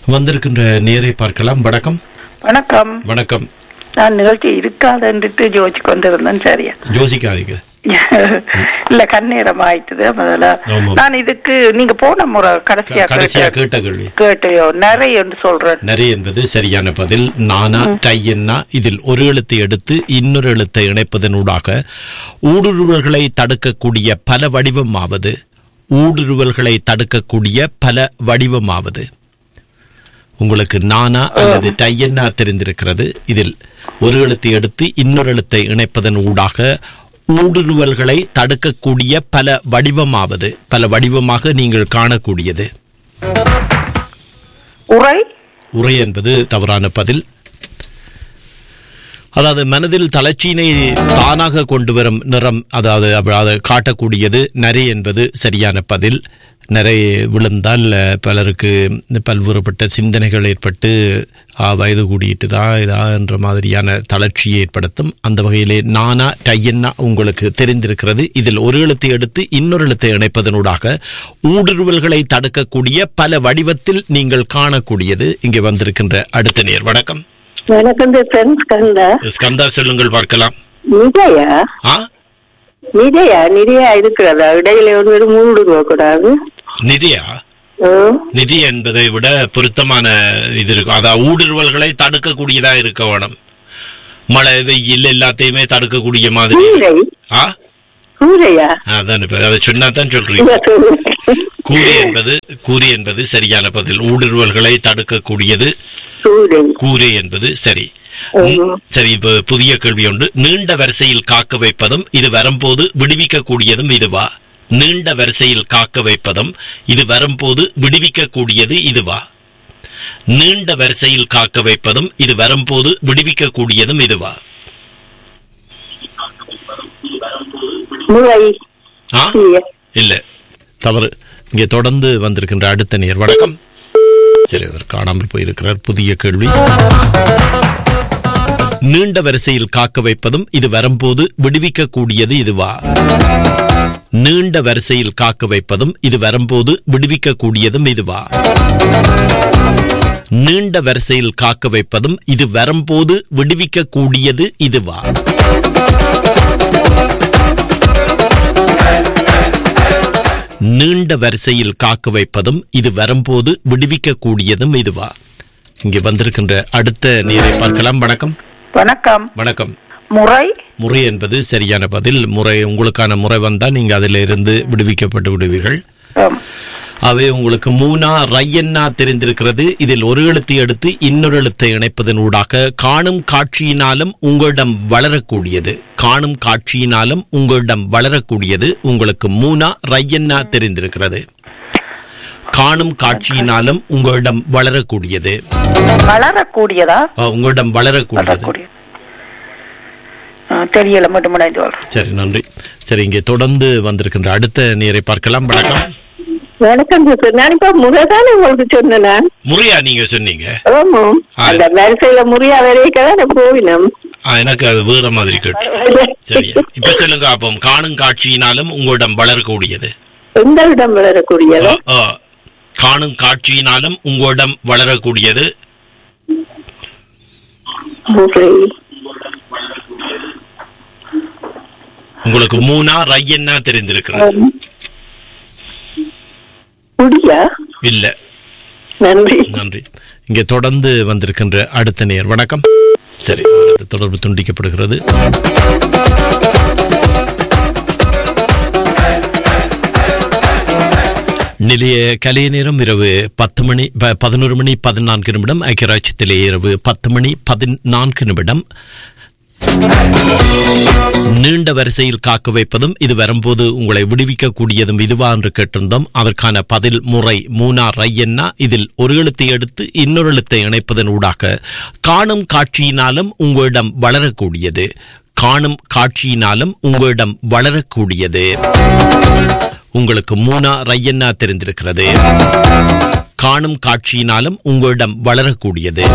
வந்திருக்கின்ற நேரை பார்க்கலாம் வணக்கம் வணக்கம் வணக்கம் நான் நிகழ்ச்சி இருக்காதுன்னுட்டு ஜோதிச்சு கொண்டிருந்தேன் சரியா யோசிக்காதீங்க இல்ல கண்ணீரம் ஆயிட்டுது முதல்ல ஆமா. நான் இதுக்கு நீங்க போன முறை கடைசியா க- கடைசியா கேட்ட- கேட்ட கேள்வி கேட்டையோ நிறைய என்று சொல்றேன் நரி என்பது சரியான பதில் நானா டையன்னா இதில் ஒரு எழுத்தை எடுத்து இன்னொரு எழுத்தை இணைப்பதனூடாக ஊடுருவல்களை தடுக்கக்கூடிய பல வடிவமாவது ஊடுருவல்களை தடுக்கக்கூடிய பல வடிவமாவது உங்களுக்கு நானா அல்லது டையன்னா தெரிந்திருக்கிறது இதில் ஒரு எழுத்தை எடுத்து இன்னொரு எழுத்தை இணைப்பதன் ஊடாக ஊடுருவல்களை தடுக்கக்கூடிய பல வடிவமாவது பல வடிவமாக நீங்கள் காணக்கூடியது உரை உரை என்பது தவறான பதில் அதாவது மனதில் தளர்ச்சியினை தானாக கொண்டு வரும் நிறம் அதாவது அப்ப- அதை காட்டக்கூடியது நரை என்பது சரியான பதில் நிறை விழுந்தால் அஹ், பலருக்கு பல்வேறுபட்ட சிந்தனைகள் ஏற்பட்டு ஆ, வயது கூடிட்டு தான் இதா என்ற மாதிரியான தளர்ச்சியை ஏற்படுத்தும் அந்த வகையிலே நானா டையன்னா உங்களுக்கு தெரிந்திருக்கிறது இதில் ஒரு எழுத்தை எடுத்து இன்னொரு எழுத்தை இணைப்பதனூடாக ஊடுருவல்களை தடுக்கக்கூடிய பல வடிவத்தில் நீங்கள் காணக்கூடியது இங்கே வந்திருக்கின்ற அடுத்த நேர் வணக்கம் வணக்கம் ஃப்ரெண்ட்ஸ் கந்தா ஸ்கந்தா சொல்லுங்கள் பார்க்கலாம் நிஜயா ஆ நிஜயா நிஜயா இருக்கிறதா இடையில ஒன்று மூடுங்க கூடாது நிதியா ஓ, நிதி என்பதை விட பொருத்தமான இது இருக்கும் அதாவது ஊடுருவல்களை தடுக்கக்கூடியதா இருக்க வேணும் மழை வெயில் எல்லாத்தையுமே தடுக்கக்கூடிய மாதிரி கூரை ஆ கூரையா அதான் இப்ப அதை சொன்னா தான் சொல்றீங்க கூறி என்பது கூறி என்பது சரியான பதில் ஊடுருவல்களை தடுக்கக்கூடியது கூரை கூரை என்பது சரி ஆமா. சரி இப்ப புதிய கேள்வி ஒன்று நீண்ட வரிசையில் காக்க வைப்பதும் இது வரும்போது விடுவிக்கக்கூடியதும் இதுவா நீண்ட வரிசையில் காக்க வைப்பதும் இது வரும்போது விடுவிக்கக்கூடியது இதுவா நீண்ட வரிசையில் காக்க வைப்பதும் இது வரும்போது விடுவிக்கக்கூடியதும் இதுவா முறை ஆ இல்லையா? இல்ல தவறு இங்கே தொடர்ந்து வந்திருக்கின்ற அடுத்த நேர் வணக்கம் சரி அவர் காணாமல் போயிருக்கிறார் புதிய கேள்வி நீண்ட வரிசையில் காக்க வைப்பதும் இது வரும்போது விடுவிக்கக்கூடியது இதுவா நீண்ட வரிசையில் காக்க வைப்பதும் இது வரும்போது விடுவிக்கக்கூடியதும் இதுவா நீண்ட வரிசையில் காக்க வைப்பதும் இது வரும்போது விடுவிக்கக்கூடியது இதுவா நீண்ட வரிசையில் காக்க வைப்பதும் இது வரும்போது விடுவிக்கக்கூடியதும் இதுவா இங்கே வந்திருக்கின்ற அடுத்த நீரை பார்க்கலாம் வணக்கம் வணக்கம் வணக்கம் முறை முறை என்பது சரியான பதில் முறை உங்களுக்கான முறை வந்தால் நீங்க அதில் இருந்து விடுவிக்கப்பட்டு விடுவீர்கள் ஆம். அவை உங்களுக்கு மூனா ரையன்னா தெரிந்திருக்கிறது இதில் ஒரு எழுத்தை எடுத்து இன்னொரு எழுத்தை இணைப்பதன் ஊடாக காணும் காட்சியினாலும் உங்களிடம் வளரக்கூடியது காணும் காட்சியினாலும் உங்களிடம் வளரக்கூடியது உங்களுக்கு மூனா ரையன்னா தெரிந்திருக்கிறது காணும் காட்சியினாலும் உங்களிடம் வளரக்கூடியது வளரக்கூடியதா அஹ், உங்களிடம் வளரக்கூடியது வளரக்கூடிய ஆ, தெரியல மட்டும் முன்னாடி சொல்றேன் சரி நன்றி சரி இங்கே தொடர்ந்து வந்திருக்கின்ற அடுத்த நேரை பார்க்கலாம் வணக்கம் வணக்கம் சிஸ்டர் நான் இப்ப முறைதானே உங்களுக்கு சொன்னேன் முறையா நீங்க சொன்னீங்க ஆமா ஆ. அந்த வரிசையில முறையா வரைக்கும் போவினம் ஆ, எனக்கு அது வேற மாதிரி கேட்டு சரி இப்ப சொல்லுங்க அப்போ காணும் காட்சியினாலும் உங்களிடம் வளரக்கூடியது எந்த இடம் வளரக்கூடியதோ ஆ, ஆ. காணும் காட்சியினாலும் உங்களிடம் வளரக்கூடியது முறை உங்களுக்கு மூணா ரையன்னா தெரிந்திருக்கிறது ஆம். முடியா இல்ல நன்றி நன்றி இங்கே தொடர்ந்து வந்திருக்கின்ற அடுத்த நேர் வணக்கம் சரி அவரது தொடர்பு துண்டிக்கப்படுகிறது நிலைய கலைய நேரம் இரவு பத்து மணி ப- பதினோரு மணி பதினான்கு நிமிடம் ஐக்கியராட்சியத்திலே இரவு பத்து மணி பதினான்கு நிமிடம் நீண்ட வரிசையில் காக்க வைப்பதும் இது வரும்போது உங்களை விடுவிக்கக்கூடியதும் இதுவா என்று கேட்டிருந்தோம் அதற்கான பதில் முறை மூனா ரையன்னா இதில் ஒரு எழுத்தை எடுத்து இன்னொரு எழுத்தை இணைப்பதன் ஊடாக காணும் காட்சியினாலும் உங்களிடம் வளரக்கூடியது காணும் காட்சியினாலும் உங்களிடம் வளரக்கூடியது உங்களுக்கு மூனா ரையன்னா தெரிந்திருக்கிறது காணும் காட்சியினாலும் உங்களிடம் வளரக்கூடியது